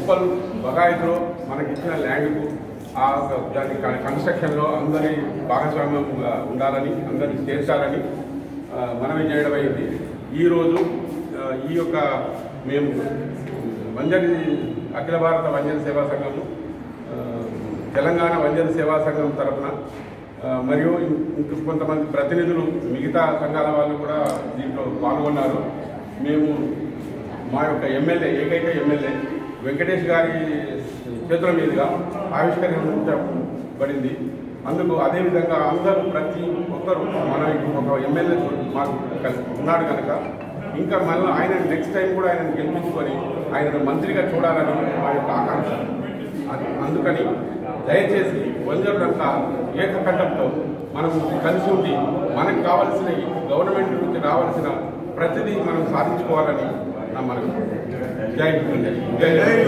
Municipal బగాయితో మనకి ఇచ్చిన ల్యాండ్కు ఆ ఒక దాని కన్- కన్స్ట్రక్షన్లో అందరి భాగస్వామ్యంగా ఉండాలని అందరినీ చేర్చాలని ఆ, మనవి చేయడం అయింది ఈరోజు ఆ, ఈ యొక్క మేము వంజరి అఖిల భారత వంజన సేవా సంఘము ఆ, తెలంగాణ వంజన సేవా సంఘం తరఫున ఆ, మరియు ఇంక కొంతమంది ప్రతినిధులు మిగతా సంఘాల వాళ్ళు కూడా దీంట్లో పాల్గొన్నారు మేము మా యొక్క ఎమ్మెల్యే ఏకైక ఎమ్మెల్యే వెంకటేష్ గారి చేతుల మీదుగా ఆవిష్కరించబడింది అందుకు అదేవిధంగా అందరూ ప్రతి ఒక్కరు మన ఒక ఎమ్మెల్యే మాకు కల్- ఉన్నాడు కనుక ఇంకా మళ్ళీ ఆయన నెక్స్ట్ టైం కూడా ఆయన గెలిపించుకొని ఆయన మంత్రిగా చూడాలని మా యొక్క ఆకాంక్ష అం- అందుకని దయచేసి వంజరులంతా ఏకకంఠంతో మనం కలిసి ఉండి మనకు కావాల్సిన గవర్నమెంట్ నుంచి రావాల్సిన ప్రతిదీ మనం సాధించుకోవాలని నా మనవి జై హింద్. జై జై